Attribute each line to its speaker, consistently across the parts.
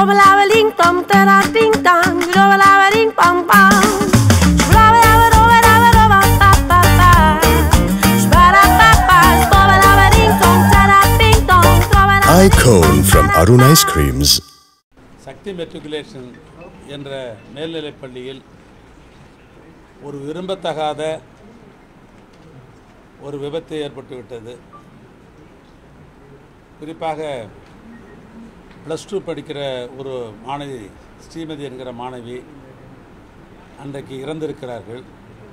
Speaker 1: Shobalabaling tom tara ting tang, shobalabaling pam pam. Shobalabarobarabaraba pa pa pa. Shbarapapa, shobalabaling tom tara ting tong, shobala-
Speaker 2: iCone from Arun Ice Creams.
Speaker 3: Sakthi matriculation என்ற மேல்நிலைப் பள்ளியில் ஒரு விரும்பத்தகாத ஒரு விபத்து ஏற்பட்டு விட்டது குறிப்பாக ப்ளஸ் டூ படிக்கிற ஒரு மாணவி ஸ்ரீமதி என்கிற மாணவி அன்றைக்கு இறந்திருக்கிறார்கள்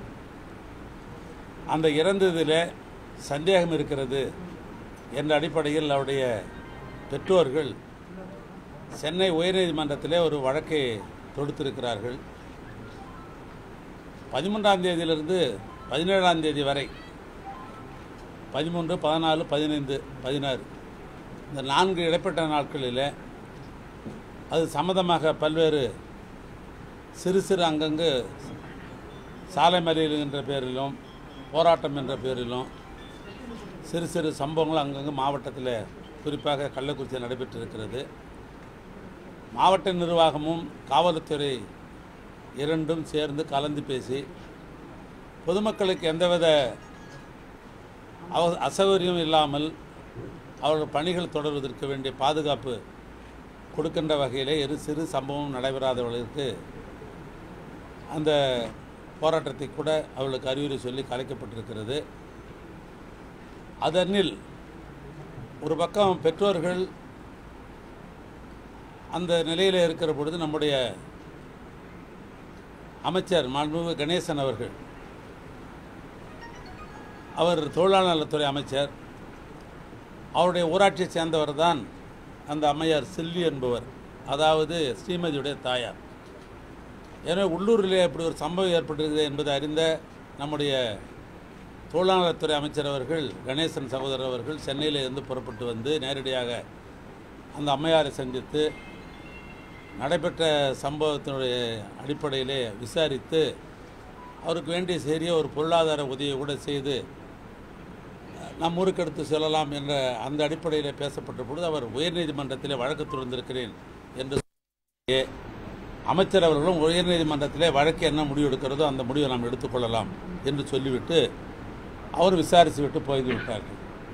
Speaker 3: அந்த இறந்ததில் சந்தேகம் இருக்கிறது என்ற அடிப்படையில் அவருடைய பெற்றோர்கள் சென்னை உயர்நீதிமன்றத்திலே ஒரு வழக்கை தொடுத்திருக்கிறார்கள் பதிமூன்றாம் தேதியிலிருந்து பதினேழாம் தேதி வரை பதிமூன்று பதினாலு பதினைந்து பதினாறு இந்த நான்கு இடைப்பட்ட நாட்களில் அது சம்மந்தமாக பல்வேறு சிறு சிறு அங்கங்கு சாலை மறியல் என்ற பேரிலும் போராட்டம் என்ற பேரிலும் சிறு சிறு சம்பவங்கள் அங்கங்கு மாவட்டத்தில் குறிப்பாக கள்ளக்குறிச்சியில் நடைபெற்றிருக்கிறது மாவட்ட நிர்வாகமும் காவல்துறை இரண்டும் சேர்ந்து கலந்து பேசி பொதுமக்களுக்கு எந்தவித அவ அசௌகரியம் இல்லாமல் அவர்கள் பணிகள் தொடர்வதற்கு வேண்டிய பாதுகாப்பு கொடுக்கின்ற வகையிலே இரு சிறு சம்பவம் நடைபெறாதவர்களுக்கு அந்த போராட்டத்தை கூட அவர்களுக்கு அறிவுரை சொல்லி கலைக்கப்பட்டிருக்கிறது அதனில் ஒரு பக்கம் பெற்றோர்கள் அந்த நிலையில் இருக்கிற பொழுது நம்முடைய அமைச்சர் மாண்புமிகு கணேசன் அவர்கள் அவர் தொழிலாளர் நலத்துறை அமைச்சர் அவருடைய ஊராட்சியை சேர்ந்தவர் தான் அந்த அம்மையார் செல்வி என்பவர் அதாவது ஸ்ரீமதியுடைய தாயார் எனவே உள்ளூரிலே இப்படி ஒரு சம்பவம் ஏற்பட்டிருக்கிறது என்பதை அறிந்த நம்முடைய தொழிலாளர் நலத்துறை அமைச்சர் அவர்கள் கணேசன் சகோதரர் அவர்கள் சென்னையில் இருந்து புறப்பட்டு வந்து நேரடியாக அந்த அம்மையாரை சந்தித்து நடைபெற்ற சம்பவத்தினுடைய அடிப்படையிலே விசாரித்து அவருக்கு வேண்டிய சரிய ஒரு பொருளாதார உதவியை கூட செய்து நம் ஊருக்கு எடுத்து செல்லலாம் என்ற அந்த அடிப்படையில் பேசப்பட்ட பொழுது அவர் உயர்நீதிமன்றத்திலே வழக்கு தொடர்ந்திருக்கிறேன் என்று சொல்லி, அமைச்சர் அவர்களும் உயர்நீதிமன்றத்திலே வழக்கு என்ன முடிவு எடுக்கிறதோ அந்த முடிவை நாம் எடுத்துக்கொள்ளலாம் என்று சொல்லிவிட்டு அவர் விசாரித்து விட்டு போய்ந்து விட்டார்கள்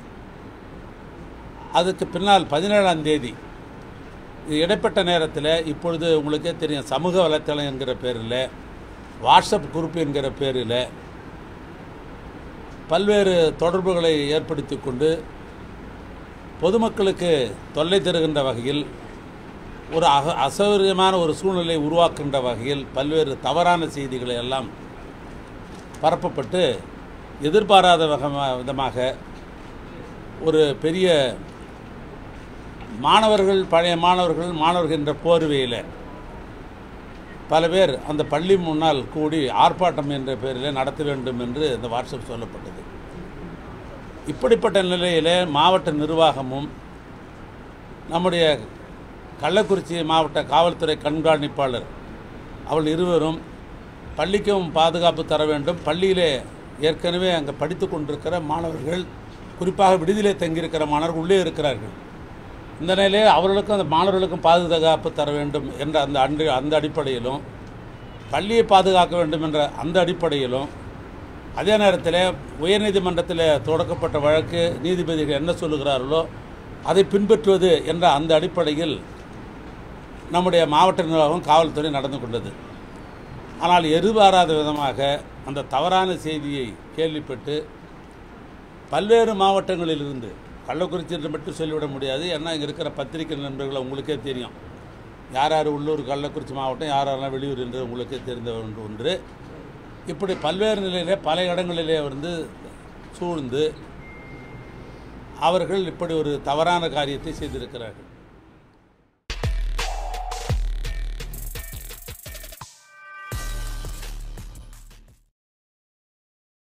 Speaker 3: அதுக்கு பின்னால் பதினேழாம் தேதி இது இடைப்பட்ட நேரத்தில் இப்பொழுது உங்களுக்கே தெரியும் சமூக வலைத்தளம் என்கிற பேரில் வாட்ஸ்அப் குரூப் என்கிற பேரில் பல்வேறு தொடர்புகளை ஏற்படுத்தி கொண்டு பொதுமக்களுக்கு தொல்லை தருகின்ற வகையில் ஒரு அக அசௌகரியமான ஒரு சூழ்நிலை உருவாக்குகின்ற வகையில் பல்வேறு தவறான செய்திகளை எல்லாம் பரப்பப்பட்டு எதிர்பாராத வகமா விதமாக ஒரு பெரிய மாணவர்கள் பழைய மாணவர்கள் மாணவர்கள் என்ற போர்வையில் பல பேர் அந்த பள்ளி முன்னால் கூடி ஆர்ப்பாட்டம் என்ற பெயரில் நடத்த வேண்டும் என்று இந்த வாட்ஸ்அப் சொல்லப்பட்டது இப்படிப்பட்ட நிலையிலே மாவட்ட நிர்வாகமும் நம்முடைய கள்ளக்குறிச்சி மாவட்ட காவல்துறை கண்காணிப்பாளர் அவள் இருவரும் பள்ளிக்கும் பாதுகாப்பு தர வேண்டும் பள்ளியிலே ஏற்கனவே அங்கே படித்து கொண்டிருக்கிற மாணவர்கள் குறிப்பாக விடுதியிலே தங்கியிருக்கிற மாணவர்கள் உள்ளே இருக்கிறார்கள் இந்த நிலையில் அவர்களுக்கும் அந்த மாணவர்களுக்கும் பாதுகாப்பு தர வேண்டும் என்ற அந்த அன்று அந்த அடிப்படையிலும் பள்ளியை பாதுகாக்க வேண்டும் என்ற அந்த அடிப்படையிலும் அதே நேரத்தில் உயர்நீதிமன்றத்தில் தொடக்கப்பட்ட வழக்கு நீதிபதிகள் என்ன சொல்லுகிறார்களோ அதை பின்பற்றுவது என்ற அந்த அடிப்படையில் நம்முடைய மாவட்ட நிர்வாகம் காவல்துறை நடந்து கொண்டது ஆனால் எதிர்பாராத விதமாக அந்த தவறான செய்தியை கேள்விப்பட்டு பல்வேறு மாவட்டங்களிலிருந்து கள்ளக்குறிச்சி என்று மட்டும் சொல்லிவிட முடியாது ஏன்னா இங்கே இருக்கிற பத்திரிகை நண்பர்கள் உங்களுக்கே தெரியும் யார் யார் உள்ளூர் கள்ளக்குறிச்சி மாவட்டம் யார் யாரெல்லாம் வெளியூர் என்று உங்களுக்கே தெரிந்த ஒன்று ஒன்று இப்படி பல்வேறு நிலையிலே பல இடங்களிலே வந்து சூழ்ந்து அவர்கள் இப்படி ஒரு தவறான காரியத்தை செய்திருக்கிறார்கள்